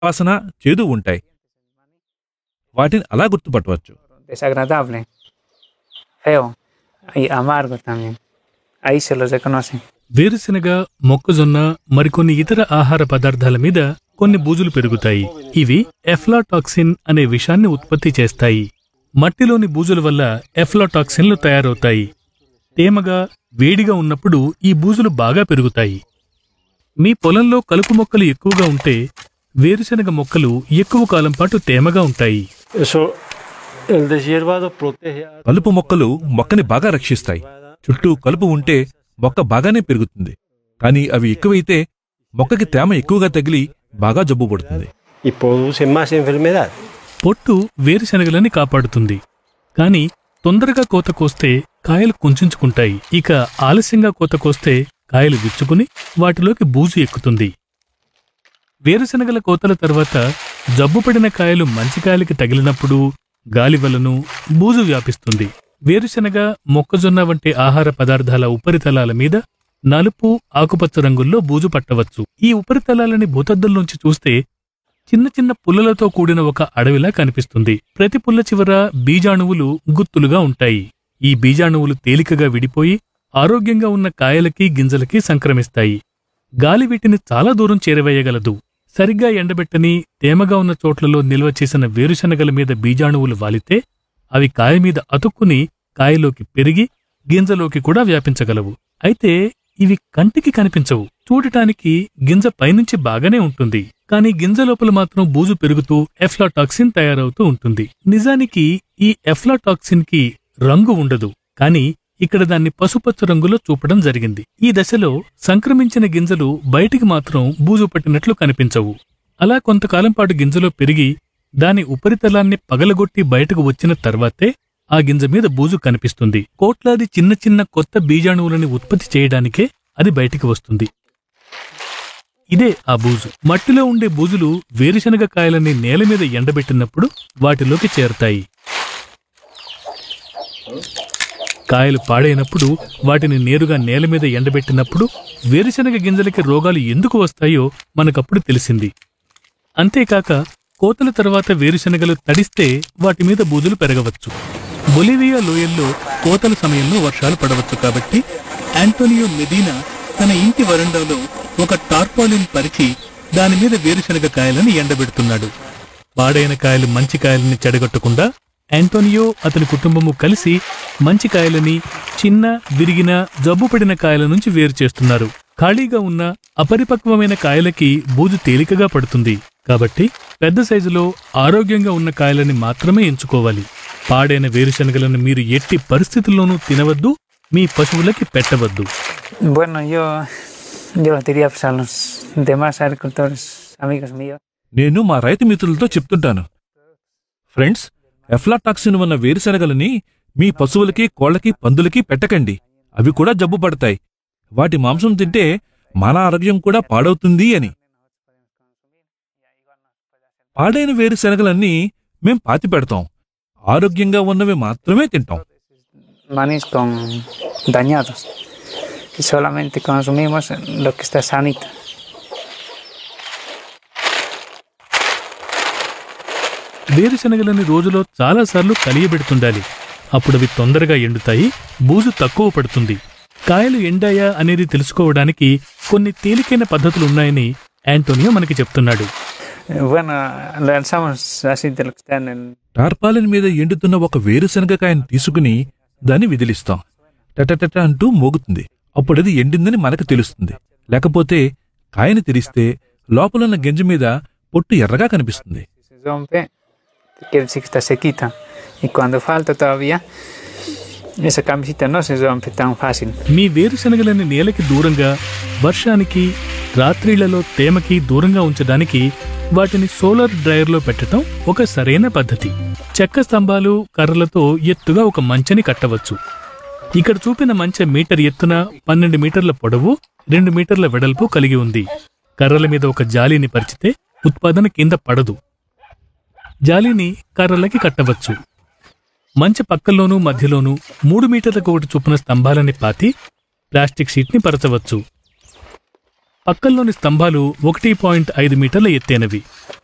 వాసన చేదు ఉంటాయి వాటిని అలా గుర్తుపట్టవచ్చు desagradable, feo y amargo también. Ahí se los reconoce. వేరుశెనగ మొక్కజొన్న మరికొన్ని ఇతర ఆహార పదార్థాల మీద కొన్ని బూజులు పెరుగుతాయి ఇవి ఎఫ్లాటాక్సిన్ అనే విషాన్ని ఉత్పత్తి చేస్తాయి మట్టిలోని బూజుల వల్ల ఎఫ్లాటాక్సిన్లు తయారవుతాయి తేమగా వేడిగా ఉన్నప్పుడు ఈ బూజులు బాగా పెరుగుతాయి మీ పొలంలో కలుపు మొక్కలు ఎక్కువగా ఉంటే వేరుశెనగ మొక్కలు ఎక్కువ కాలం పాటు తేమగా ఉంటాయి Eso, el deshiervado protege a కలుపు మొక్కలు మొక్కని బాగా రక్షిస్తాయి చుట్టూ కలుపు ఉంటే మొక్క బాగానే పెరుగుతుంది కానీ అవి ఎక్కువైతే మొక్కకి తేమ ఎక్కువగా తగిలి బాగా జబ్బు పడుతుంది y produce más enfermedad. పొట్టు వేరుశెనగలని కాపాడుతుంది కాని తొందరగా కోత కోస్తే కాయలు కుంచుకుంటాయి ఇక ఆలస్యంగా కోత కోస్తే కాయలు విచ్చుకుని వాటిలోకి బూజు ఎక్కుతుంది వేరుశెనగల కోతల తర్వాత జబ్బుపడిన కాయలు మంచి కాయలకి తగిలినప్పుడు గాలి వలను బూజు వ్యాపిస్తుంది వేరుశెనగ మొక్కజొన్న వంటి ఆహార పదార్థాల ఉపరితలాల మీద నలుపు ఆకుపచ్చ రంగుల్లో బూజు పట్టవచ్చు ఈ ఉపరితలాలని భూతద్దంలోంచి చూస్తే చిన్న చిన్న పుల్లలతో కూడిన ఒక అడవిలా కనిపిస్తుంది ప్రతి పుల్ల చివర బీజాణువులు గుత్తులుగా ఉంటాయి ఈ బీజాణువులు తేలికగా విడిపోయి ఆరోగ్యంగా ఉన్న కాయలకి గింజలకి సంక్రమిస్తాయి గాలి వీటిని చాలా దూరం చేరవేయగలదు సరిగ్గా ఎండబెట్టని తేమగా ఉన్న చోట్లలో నిల్వ చేసిన వేరుశనగల మీద బీజాణువులు వాలితే అవి కాయ మీద అతుక్కుని కాయలోకి పెరిగి గింజలోకి కూడా వ్యాపించగలవు అయితే ఇవి కంటికి కనిపించవు చూడటానికి గింజ పైనుంచి బాగానే ఉంటుంది కానీ గింజ లోపల మాత్రం బూజు పెరుగుతూ ఎఫ్లాటాక్సిన్ తయారవుతూ ఉంటుంది నిజానికి ఈ ఎఫ్లాటాక్సిన్ కి రంగు ఉండదు కానీ ఇక్కడ దాన్ని పసుపచ్చ రంగులో చూపడం జరిగింది ఈ దశలో సంక్రమించిన గింజలు బయటికి మాత్రం బూజు పట్టినట్లు కనిపించవు అలా కొంతకాలం పాటు గింజలో పెరిగి దాని ఉపరితలాన్ని పగలగొట్టి బయటకు వచ్చిన తర్వాతే ఆ గింజ మీద బూజు కనిపిస్తుంది కోట్లాది చిన్న చిన్న కొత్త బీజాణువులని ఉత్పత్తి చేయడానికే అది బయటికి వస్తుంది ఇదే ఆ బూజు మట్టిలో ఉండే బూజులు వేరుశనగ కాయలని నేల మీద ఎండబెట్టినప్పుడు వాటిలోకి చేరతాయి కాయలు పాడైనప్పుడు వాటిని నేరుగా నేల మీద ఎండబెట్టినప్పుడు వేరుశనగ గింజలకి రోగాలు ఎందుకు వస్తాయో మనకప్పుడు తెలిసింది అంతేకాక కోతల తర్వాత వేరుశనగలు తడిస్తే వాటి మీద బూజులు పెరగవచ్చు బొలివియా లోయల్లో కోతల సమయంలో వర్షాలు పడవచ్చు కాబట్టి యాంటోనియో మెదీనా తన ఇంటి వరండాలో ఒక టార్పాలిన్ పరిచి దాని మీద వేరుశనగ కాయలను ఎండబెడుతున్నాడు పాడైన కాయలు మంచి కాయలని చెడగొట్టకుండా యాంటోనియో అతని కుటుంబము కలిసి మంచి కాయలని చిన్న విరిగిన జబ్బుపడిన కాయల నుంచి వేరు చేస్తున్నారు ఖాళీగా ఉన్న అపరిపక్వమైన కాయలకి బూజు తేలికగా పడుతుంది కాబట్టి పెద్ద సైజులో ఆరోగ్యంగా ఉన్న కాయలని మాత్రమే ఎంచుకోవాలి పాడైన వేరుశనగలను మీరు ఎట్టి పరిస్థితుల్లోనూ తినవద్దు మీ పశువులకి పెట్టవద్దు Bueno, yo, yo les diría pues, a los demás agricultores, amigos míos, నేను మా రైతు మిత్రులతో చెప్తుంటాను ఫ్రెండ్స్ ఎఫ్లాటాక్సిన్ ఉన్న వేరుశనగలని మీ పశువులకి కోళ్లకి పందులకి పెట్టకండి అవి కూడా జబ్బు పడతాయి వాటి మాంసం తింటే మన ఆరోగ్యం కూడా పాడవుతుంది అని పాడైన వేరుశనగలన్నీ మేం పాతి పెడతాం ఆరోగ్యంగా ఉన్నవి మాత్రమే తింటాం manis con dañados. Y solamente consumimos lo que está sanito. వేరుశనగలని రోజులో చాలాసార్లు కలియబెడుతుండాలి అప్పుడవి తొందరగా ఎండుతాయి బూజు తక్కువ పడుతుంది కాయలు ఎండాయా అనేది తెలుసుకోవడానికి కొన్ని తేలికైన పద్ధతులు ఉన్నాయని యాంటోనియో మనకి చెప్తున్నాడు Eh, Bueno, lo lanzamos así de lo que está en el... tarpaulin మీద ఎండుతున్న ఒక వేరుశనగకాయను తీసుకుని దాన్ని విదిలిస్తాం టటటట అంటూ మోగుతుంది అప్పుడది ఎండిందని మనకు తెలుస్తుంది లేకపోతే కాయని తెరిస్తే లోపలున్న గింజ మీద పొట్టు ఎర్రగా కనిపిస్తుంది Si se rompe, quiere decir que está sequita. Y cuando falta todavía, esa camisita no se rompe tan fácil. మీ వేరుశనగలని నేలకి దూరంగా వర్షానికి రాత్రిళ్లలో తేమకి దూరంగా ఉంచడానికి వాటిని సోలార్ డ్రైయర్లో పెట్టడం ఒక సరైన పద్ధతి చెక్క స్తంభాలు కర్రలతో ఎత్తుగా ఒక మంచెని కట్టవచ్చు ఇక్కడ చూపిన మంచె మీటర్ ఎత్తున పన్నెండు మీటర్ల పొడవు రెండు మీటర్ల వెడల్పు కలిగి ఉంది కర్రల మీద ఒక జాలీని పరిచితే ఉత్పాదన కింద పడదు జాలీని కర్రలకి కట్టవచ్చు మంచి పక్కల్లోనూ మధ్యలోనూ మూడు మీటర్లకు ఒకటి చొప్పున స్తంభాలని పాతి ప్లాస్టిక్ షీట్ని పరచవచ్చు పక్కల్లోని స్తంభాలు ఒకటి పాయింట్ ఐదు మీటర్ల ఎత్తైనవి